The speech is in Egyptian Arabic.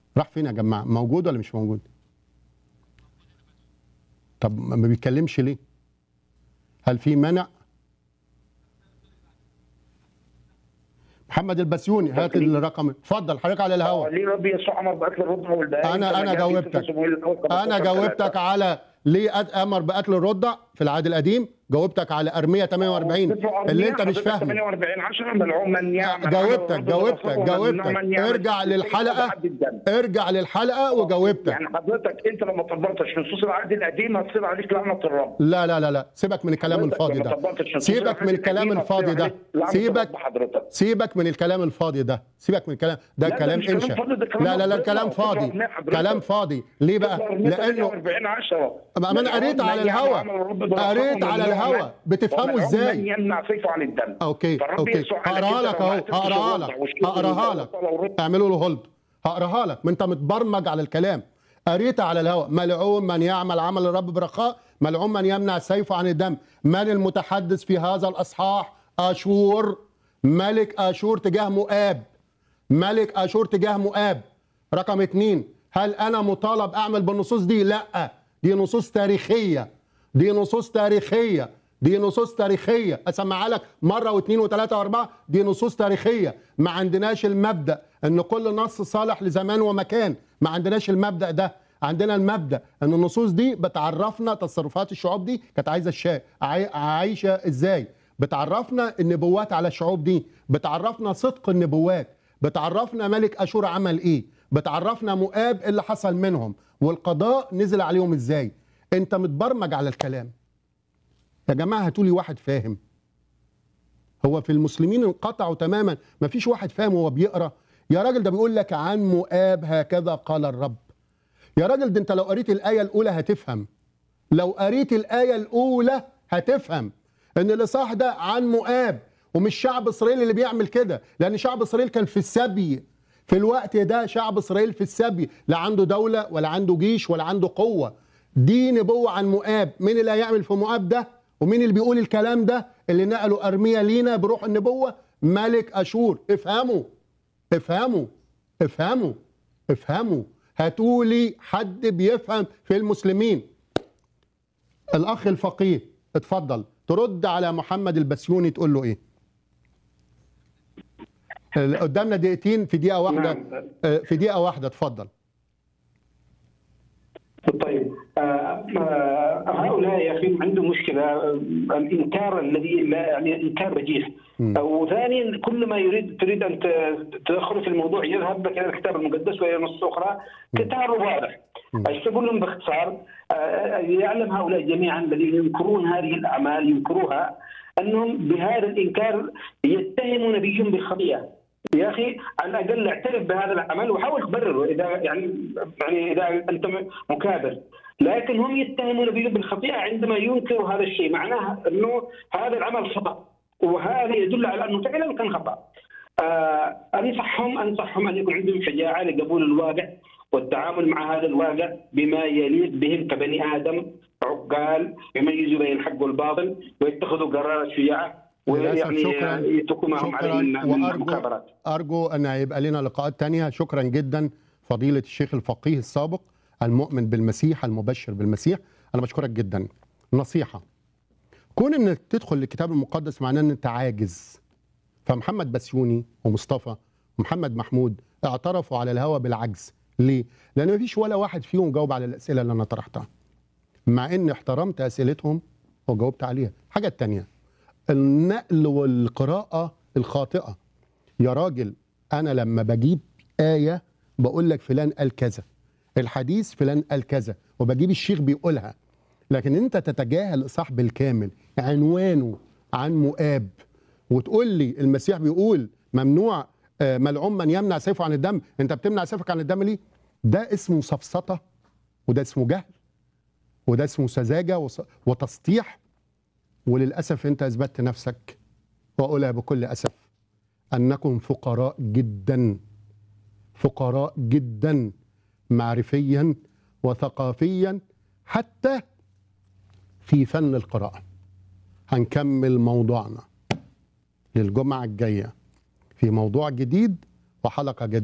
راح فين يا جماعه موجود ولا مش موجود طب ما بيتكلمش ليه هل في منع محمد البسيوني هات الرقم اتفضل حضرتك على الهواء ليه ربي يسوع امر باكل الرضع والبهائم أنا- كما أنا جاء في جاوبتك. صموئيل الأول 15 انا جاوبتك ثلاثة. على ليه أد- امر بقتل الرضع في العهد القديم جاوبتك على ارميه 48 اللي انت مش فاهمه 48 10 ملعون من يعمل جاوبتك عمل جاوبتك الرب جاوبتك وممنوع من يعمل ارجع شيء للحلقه بعد الدم. ارجع للحلقه وجاوبتك يعني حضرتك انت لما طبقتش نصوص العهد القديم هتصير عليك لعنه الرب لا لا لا لا سيبك من الكلام حضرتك الفاضي لما ده طبقتش نصوص سيبك العهد من الكلام القديم الفاضي هتصير ده عليك لعنة سيبك الرب حضرتك سيبك من الكلام الفاضي ده سيبك من الكلام ده لا، ده كلام مش كلام انشا فاضي، ده كلام لا لا لا ربنا. كلام تطلع فاضي منين حضرتك؟ كلام فاضي ليه بقى لانه 48 10 ما انا قريت على الهوا قريت على الهوا بتفهموا ازاي من يمنع سيفه عن الدم اوكي فالرب اوكي يسوع قال هقراها كده لك لو اهو ما قتلتش هقراها الرضع لك واشتكيت هقراها بالله لك وطلع ورد. اعملوا له هولد هقراها لك ما انت متبرمج على الكلام قريت على الهواء ملعون من يعمل عمل الرب برخاء ملعون من يمنع سيفه عن الدم من المتحدث في هذا الاصحاح اشور ملك اشور تجاه مؤاب ملك اشور تجاه مؤاب رقم اتنين هل انا مطالب اعمل بالنصوص دي لا دي نصوص تاريخيه دي نصوص تاريخيه دي نصوص تاريخيه اسمعها لك مره واثنين وثلاثه واربعه دي نصوص تاريخيه ما عندناش المبدا ان كل نص صالح لزمان ومكان ما عندناش المبدا ده عندنا المبدا ان النصوص دي بتعرفنا تصرفات الشعوب دي كانت عايزه الشا... عاي... عايشه ازاي بتعرفنا النبوات على الشعوب دي بتعرفنا صدق النبوات بتعرفنا ملك اشور عمل ايه بتعرفنا مؤاب إيه اللي حصل منهم والقضاء نزل عليهم ازاي انت متبرمج على الكلام يا جماعه هاتولي واحد فاهم هو في المسلمين انقطعوا تماما ما فيش واحد فاهم وهو بيقرا يا راجل ده بيقول لك عن مؤاب هكذا قال الرب يا راجل ده انت لو قريت الايه الاولى هتفهم لو قريت الايه الاولى هتفهم ان الاصحاح ده عن مؤاب ومش شعب اسرائيل اللي بيعمل كده لان شعب اسرائيل كان في السبي في الوقت ده شعب اسرائيل في السبي لا عنده دوله ولا عنده جيش ولا عنده قوه دي نبوه عن مؤاب مين اللي هيعمل في مؤاب ده ومين اللي بيقول الكلام ده اللي نقله ارميا لينا بروح النبوه ملك اشور افهموا افهموا افهموا افهموا هاتولي حد بيفهم في المسلمين الاخ الفقيه اتفضل ترد على محمد البسيوني تقول له ايه ال- قدامنا دقيقتين في دقيقه واحده نعم. آه، في دقيقه واحده اتفضل طيب آه، آه، هؤلاء يا اخي عندهم مشكله آه، الانكار الذي لا يعني انكار بجيح مم. آه، وثانيا كل ما يريد تريد ان ت- تدخل في الموضوع يذهب بك الى الكتاب المقدس والى نص اخرى كتاب واضح ايش اقول لهم باختصار آه، يعلم هؤلاء جميعا الذين ينكرون هذه الاعمال ينكروها انهم بهذا الانكار يتهموا نبيهم بالخطيئه يا اخي على الاقل اعترف بهذا العمل وحاول تبرره اذا يعني يعني اذا انت مكابر لكن هم يتهمون نبيهم بالخطيئه عندما ينكروا هذا الشيء معناه انه هذا العمل خطا وهذا يدل على انه فعلا كان خطا. آه انصحهم انصحهم ان يكون عندهم شجاعه لقبول الواقع والتعامل مع هذا الواقع بما يليق بهم كبني ادم عقال يميزوا بين الحق والباطل ويتخذوا قرارات شجاعه للاسف ويعني شكرا يتركوا ما هم عليه من من وارجو مكابرات. ارجو ان يبقى لنا لقاءات تانية شكرا جدا فضيله الشيخ الفقيه السابق المؤمن بالمسيح المبشر بالمسيح انا بشكرك جدا نصيحه كون انك تدخل الكتاب المقدس معناه ان انت عاجز فمحمد بسيوني ومصطفى ومحمد محمود اعترفوا على الهوى بالعجز ليه لان مفيش ولا واحد فيهم جاوب على الاسئله اللي انا طرحتها مع اني احترمت اسئلتهم وجاوبت عليها الحاجه التانية النقل والقراءه الخاطئه يا راجل انا لما بجيب ايه بقول لك فلان قال كذا الحديث فلان قال كذا وبجيب الشيخ بيقولها لكن انت تتجاهل الاصحاح بالكامل عنوانه عن مؤاب وتقول لي المسيح بيقول ممنوع آه، ملعون من يمنع سيفه عن الدم انت بتمنع سيفك عن الدم ليه ده اسمه سفسطه وده اسمه جهل وده اسمه سذاجه وص- وتسطيح وللاسف انت اثبتت نفسك واقولها بكل اسف انكم فقراء جدا فقراء جدا معرفيا وثقافيا حتى في فن القراءه هنكمل موضوعنا للجمعه الجايه في موضوع جديد وحلقه جديده